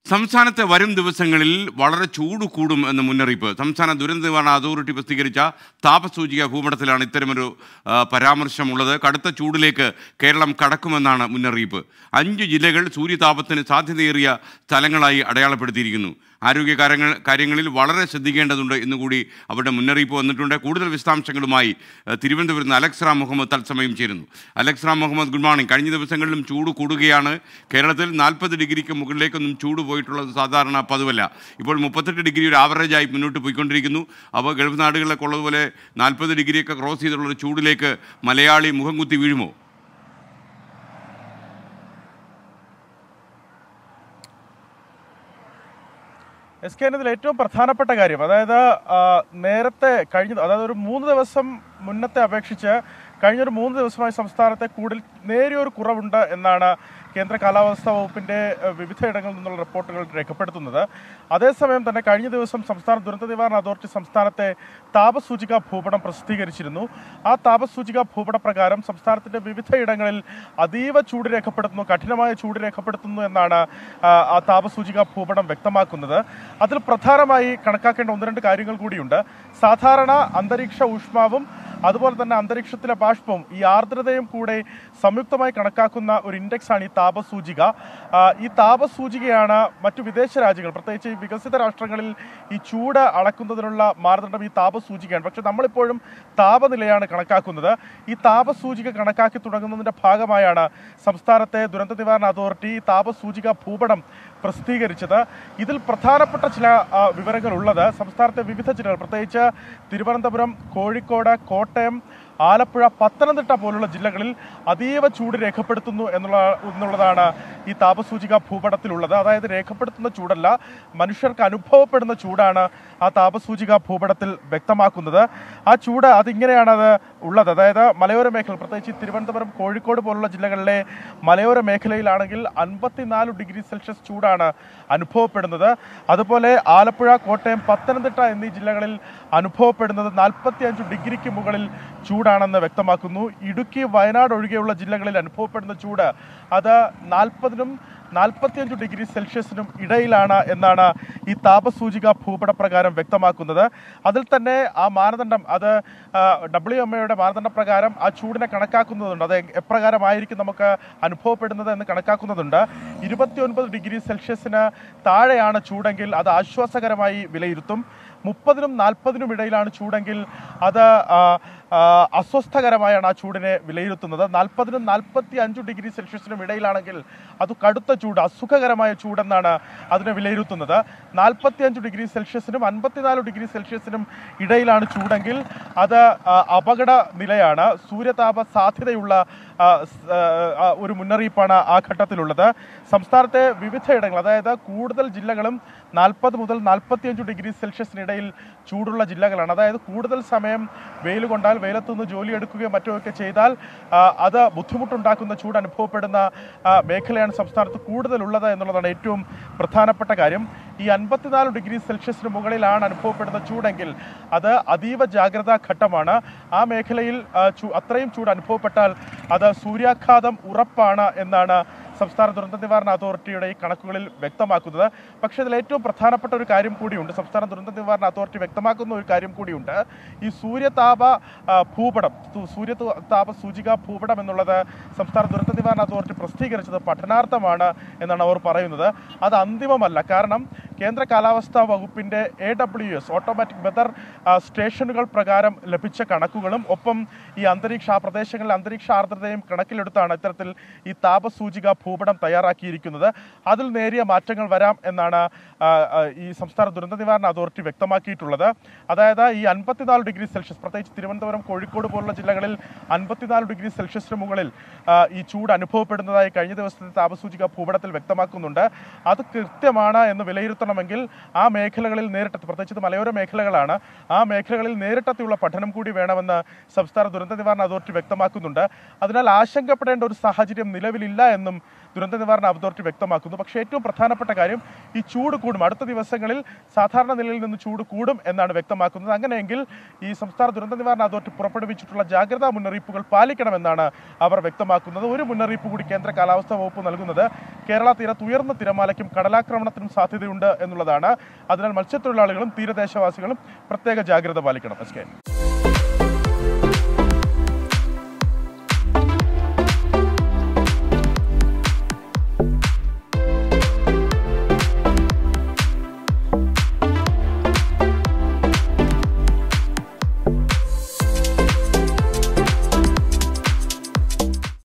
സംസ്ഥാനത്തെ വരും ദിവസങ്ങളിൽ വളരെ ചൂട് കൂടും എന്ന മുന്നറിയിപ്പ് സംസ്ഥാന ദുരന്ത നിവാരണ അതോറിറ്റി പ്രസിദ്ധീകരിച്ച താപസൂചിക ഭൂപടത്തിലാണ് ഇത്തരമൊരു ആ, പരാമർശമുള്ളത് കടുത്ത ചൂടിലേക്ക് കേരളം കടക്കുമെന്നാണ് മുന്നറിയിപ്പ് അഞ്ച് ജില്ലകൾ സൂര്യതാപത്തിന് സാധ്യതയേറിയ സ്ഥലങ്ങളായി അടയാളപ്പെടുത്തിയിരിക്കുന്നു ആരോഗ്യ കാര്യങ്ങൾ കാര്യങ്ങളിൽ വളരെ ശ്രദ്ധിക്കേണ്ടതുണ്ട് എന്നുകൂടി അവരുടെ മുന്നറിയിപ്പ് വന്നിട്ടുണ്ട് കൂടുതൽ വിശദാംശങ്ങളുമായി ആ, തിരുവനന്തപുരത്ത് നിന്ന് അലക്സ് റാം മുഹമ്മദ് തത്സമയം ചേരുന്നു Alex Ram Muhammad good morning കഴിഞ്ഞ ദിവസങ്ങളിലും ചൂട് കൂടുകയാണ് കേരളത്തിൽ നാൽപ്പത് ഡിഗ്രിക്ക് മുകളിലേക്കൊന്നും ചൂട് പോയിട്ടുള്ളത് സാധാരണ പതിവല്ല ഇപ്പോൾ മുപ്പത്തെട്ട് ഡിഗ്രി ഒരു ആവറേജായി മുന്നോട്ട് പോയിക്കൊണ്ടിരിക്കുന്നു അപ്പോൾ ഗൾഫ് നാടുകളിലൊക്കെ ഉള്ളതുപോലെ നാൽപ്പത് ഡിഗ്രിയൊക്കെ ക്രോസ് ചെയ്തിട്ടുള്ള ഒരു ചൂടിലേക്ക് മലയാളി മുഖം കുത്തി വീഴുമോ എസ് കെ എന്നതിൽ ഏറ്റവും പ്രധാനപ്പെട്ട കാര്യം അതായത് ആ, നേരത്തെ കഴിഞ്ഞ അതായത് ഒരു മൂന്ന് ദിവസം മുന്നത്തെ അപേക്ഷിച്ച് കഴിഞ്ഞൊരു മൂന്ന് ദിവസമായി സംസ്ഥാനത്തെ കൂടുതൽ നേരിയൊരു കുറവുണ്ട് എന്നാണ് കേന്ദ്ര കാലാവസ്ഥാ വകുപ്പിന്റെ ഏഹ്, വിവിധയിടങ്ങളിൽ നിന്നുള്ള റിപ്പോർട്ടുകൾ രേഖപ്പെടുത്തുന്നത് അതേസമയം തന്നെ കഴിഞ്ഞ ദിവസം സംസ്ഥാന ദുരന്ത നിവാരണ അതോറിറ്റി സംസ്ഥാനത്തെ താപസൂചിക ഭൂപടം പ്രസിദ്ധീകരിച്ചിരുന്നു ആ താപസൂചിക ഭൂപട പ്രകാരം സംസ്ഥാനത്തിന്റെ വിവിധയിടങ്ങളിൽ അതീവ ചൂട് രേഖപ്പെടുത്തുന്നു കഠിനമായ ചൂട് രേഖപ്പെടുത്തുന്നു എന്നാണ് ആ, ആ താപസൂചിക ഭൂപടം വ്യക്തമാക്കുന്നത് അതിൽ പ്രധാനമായി കണക്കാക്കേണ്ട ഒന്ന് രണ്ട് കാര്യങ്ങൾ കൂടിയുണ്ട് സാധാരണ അന്തരീക്ഷ ഊഷ്മാവും അതുപോലെ തന്നെ അന്തരീക്ഷത്തിലെ ബാഷ്പവും ഈ ആർദ്രതയും കൂടെ സംയുക്തമായി കണക്കാക്കുന്ന ഒരു ഇൻഡെക്സ് ആണ് ഈ താപസൂചിക ആ, ഈ താപസൂചികയാണ് മറ്റു വിദേശ രാജ്യങ്ങൾ പ്രത്യേകിച്ച് ഈ വികസിത രാഷ്ട്രങ്ങളിൽ ഈ ചൂട് അളക്കുന്നതിനുള്ള മാനദണ്ഡം ഈ താപസൂചികയാണ് പക്ഷെ നമ്മളിപ്പോഴും താപനിലയാണ് കണക്കാക്കുന്നത് ഈ താപസൂചിക കണക്കാക്കി തുടങ്ങുന്നതിന്റെ ഭാഗമായാണ് സംസ്ഥാനത്തെ ദുരന്ത നിവാരണ അതോറിറ്റി ഈ താപസൂചിക ഭൂപടം പ്രസിദ്ധീകരിച്ചത് ഇതിൽ പ്രധാനപ്പെട്ട ചില ആ, വിവരങ്ങൾ ഉള്ളത് സംസ്ഥാനത്തെ വിവിധ ജില്ലകൾ പ്രത്യേകിച്ച് തിരുവനന്തപുരം കോഴിക്കോട് കോട്ടയം ആലപ്പുഴ പത്തനംതിട്ട പോലുള്ള ജില്ലകളിൽ അതീവ ചൂട് രേഖപ്പെടുത്തുന്നു എന്നുള്ള എന്നുള്ളതാണ് ഈ താപസൂചിക ഭൂപടത്തിലുള്ളത് അതായത് രേഖപ്പെടുത്തുന്ന ചൂടല്ല മനുഷ്യർക്ക് അനുഭവപ്പെടുന്ന ചൂടാണ് ആ താപസൂചിക ഭൂപടത്തിൽ വ്യക്തമാക്കുന്നത് ആ ചൂട് അതിങ്ങനെയാണ് അത് ഉള്ളത് അതായത് മലയോര മേഖല പ്രത്യേകിച്ച് ഈ തിരുവനന്തപുരം കോഴിക്കോട് പോലുള്ള ജില്ലകളിലെ മലയോര മേഖലയിലാണെങ്കിൽ അൻപത്തിനാല് ഡിഗ്രി സെൽഷ്യസ് ചൂടാണ് അനുഭവപ്പെടുന്നത് അതുപോലെ ആലപ്പുഴ കോട്ടയം പത്തനംതിട്ട എന്നീ ജില്ലകളിൽ അനുഭവപ്പെടുന്നത് നാൽപ്പത്തി അഞ്ച് ഡിഗ്രിക്ക് മുകളിൽ ചൂടാണെന്ന് വ്യക്തമാക്കുന്നു ഇടുക്കി വയനാട് ഒഴികെയുള്ള ജില്ലകളിൽ അനുഭവപ്പെടുന്ന ചൂട് അത് നാൽപ്പതിനും നാൽപ്പത്തിയഞ്ച് ഡിഗ്രി സെൽഷ്യസിനും ഇടയിലാണ് എന്നാണ് ഈ താപസൂചിക ഭൂപട പ്രകാരം വ്യക്തമാക്കുന്നത് അതിൽ തന്നെ ആ മാനദണ്ഡം അത് ഡബ്ല്യു എം എയുടെ മാനദണ്ഡ പ്രകാരം ആ ചൂടിനെ കണക്കാക്കുന്നതുണ്ട് അത് എപ്രകാരമായിരിക്കും നമുക്ക് അനുഭവപ്പെടുന്നത് എന്ന് കണക്കാക്കുന്നതുണ്ട് ഇരുപത്തിയൊൻപത് ഡിഗ്രി സെൽഷ്യസിന് താഴെയാണ് ചൂടെങ്കിൽ അത് ആശ്വാസകരമായി വിലയിരുത്തും മുപ്പതിനും നാൽപ്പതിനും ഇടയിലാണ് ചൂടെങ്കിൽ അത് ആ, ആ, അസ്വസ്ഥകരമായാണ് ആ ചൂടിനെ വിലയിരുത്തുന്നത് നാൽപ്പതിനും നാൽപ്പത്തി അഞ്ച് ഡിഗ്രി സെൽഷ്യസിനും ഇടയിലാണെങ്കിൽ അത് കടുത്ത ചൂട് അസുഖകരമായ ചൂടെന്നാണ് അതിനെ വിലയിരുത്തുന്നത് നാൽപ്പത്തി അഞ്ച് ഡിഗ്രി സെൽഷ്യസിനും അൻപത്തിനാല് ഡിഗ്രി സെൽഷ്യസിനും ഇടയിലാണ് ചൂടെങ്കിൽ അത് ആ, അപകട നിലയാണ് സൂര്യതാപ സാധ്യതയുള്ള ആ, സ്, ആ, ആ, ഒരു മുന്നറിയിപ്പാണ് ആ ഘട്ടത്തിലുള്ളത് സംസ്ഥാനത്തെ വിവിധയിടങ്ങൾ അതായത് കൂടുതൽ ജില്ലകളും നാൽപ്പത് മുതൽ നാൽപ്പത്തിയഞ്ച് ഡിഗ്രി സെൽഷ്യസിനിടയിൽ ചൂടുള്ള ജില്ലകളാണ് അതായത് കൂടുതൽ സമയം വെയിൽ കൊണ്ടാൽ വെയിലത്തുനിന്ന് ജോലി എടുക്കുകയോ മറ്റോ ഒക്കെ ചെയ്താൽ ആ, അത് ബുദ്ധിമുട്ടുണ്ടാക്കുന്ന ചൂട് അനുഭവപ്പെടുന്ന ആ, മേഖലയാണ് സംസ്ഥാനത്ത് കൂടുതലുള്ളത് എന്നുള്ളതാണ് ഏറ്റവും പ്രധാനപ്പെട്ട കാര്യം ഈ അൻപത്തിനാല് ഡിഗ്രി സെൽഷ്യസിന് മുകളിലാണ് അനുഭവപ്പെടുന്ന ചൂടെങ്കിൽ അത് അതീവ ജാഗ്രതാ ഘട്ടമാണ് ആ മേഖലയിൽ ആ, ചൂ- അത്രയും ചൂട് അനുഭവപ്പെട്ടാൽ അത് സൂര്യാഘാതം ഉറപ്പാണ് എന്നാണ് സംസ്ഥാന ദുരന്ത നിവാരണ അതോറിറ്റിയുടെ ഈ കണക്കുകളിൽ വ്യക്തമാക്കുന്നത് പക്ഷേ ഇതിൽ ഏറ്റവും പ്രധാനപ്പെട്ട ഒരു കാര്യം കൂടിയുണ്ട് സംസ്ഥാന ദുരന്ത നിവാരണ അതോറിറ്റി വ്യക്തമാക്കുന്ന ഒരു കാര്യം കൂടിയുണ്ട് ഈ സൂര്യതാപ ആ, ഭൂപടം സു- സൂര്യതാപ സൂചിക ഭൂപടം എന്നുള്ളത് സംസ്ഥാന ദുരന്ത നിവാരണ അതോറിറ്റി പ്രസിദ്ധീകരിച്ചത് പഠനാർത്ഥമാണ് എന്നാണ് അവർ പറയുന്നത് അത് അന്തിമമല്ല കാരണം കേന്ദ്ര കാലാവസ്ഥാ വകുപ്പിന്റെ A W S automatic weather സ്റ്റേഷനുകൾ പ്രകാരം ലഭിച്ച കണക്കുകളും ഒപ്പം ഈ അന്തരീക്ഷ ആ പ്രദേശങ്ങളിലെ അന്തരീക്ഷ ആർദ്രതയും കണക്കിലെടുത്താണ് ഇത്തരത്തിൽ ഈ താപസൂചിക ഭൂപടം തയ്യാറാക്കിയിരിക്കുന്നത് അതിൽ നേരിയ മാറ്റങ്ങൾ വരാം എന്നാണ് ആ, ആ, ഈ സംസ്ഥാന ദുരന്ത നിവാരണ അതോറിറ്റി വ്യക്തമാക്കിയിട്ടുള്ളത് അതായത് ഈ അൻപത്തിനാല് ഡിഗ്രി സെൽഷ്യസ് പ്രത്യേകിച്ച് തിരുവനന്തപുരം കോഴിക്കോട് പോലുള്ള ജില്ലകളിൽ അൻപത്തിനാല് ഡിഗ്രി സെൽഷ്യസിന് മുകളിൽ ആ, ഈ ചൂട് അനുഭവപ്പെടുന്നതായി കഴിഞ്ഞ ദിവസത്തെ താപസൂചിക ഭൂപടത്തിൽ വ്യക്തമാക്കുന്നുണ്ട് അത് കൃത്യമാണ് എന്ന് വിലയിരുത്തണമെങ്കിൽ ആ മേഖലകളിൽ നേരിട്ടെത്തി പ്രത്യേകിച്ച് ഇത് മലയോര മേഖലകളാണ് ആ മേഖലകളിൽ നേരിട്ടെത്തിയുള്ള പഠനം കൂടി വേണമെന്ന് സംസ്ഥാന ദുരന്ത നിവാരണ അതോറിറ്റി വ്യക്തമാക്കുന്നുണ്ട് അതിനാൽ ആശങ്കപ്പെടേണ്ട ഒരു സാഹചര്യം നിലവിലില്ല എന്നും ദുരന്ത നിവാരണ അതോറിറ്റി വ്യക്തമാക്കുന്നു പക്ഷേ ഏറ്റവും പ്രധാനപ്പെട്ട കാര്യം ഈ ചൂട് കൂടും അടുത്ത ദിവസങ്ങളിൽ സാധാരണ നിലയിൽ നിന്ന് ചൂട് കൂടും എന്നാണ് വ്യക്തമാക്കുന്നത് അങ്ങനെയെങ്കിൽ ഈ സംസ്ഥാന ദുരന്ത നിവാരണ അതോറിറ്റി പുറപ്പെടുവിച്ചിട്ടുള്ള ജാഗ്രതാ മുന്നറിയിപ്പുകൾ പാലിക്കണമെന്നാണ് അവർ വ്യക്തമാക്കുന്നത് ഒരു മുന്നറിയിപ്പ് കൂടി കേന്ദ്ര കാലാവസ്ഥാ വകുപ്പ് നൽകുന്നത് കേരള തീരത്ത് ഉയർന്ന തിരമാലയ്ക്കും കടലാക്രമണത്തിനും സാധ്യതയുണ്ട് എന്നുള്ളതാണ് അതിനാൽ മത്സ്യത്തൊഴിലാളികളും തീരദേശവാസികളും പ്രത്യേക ജാഗ്രത പാലിക്കണം എസ് കെ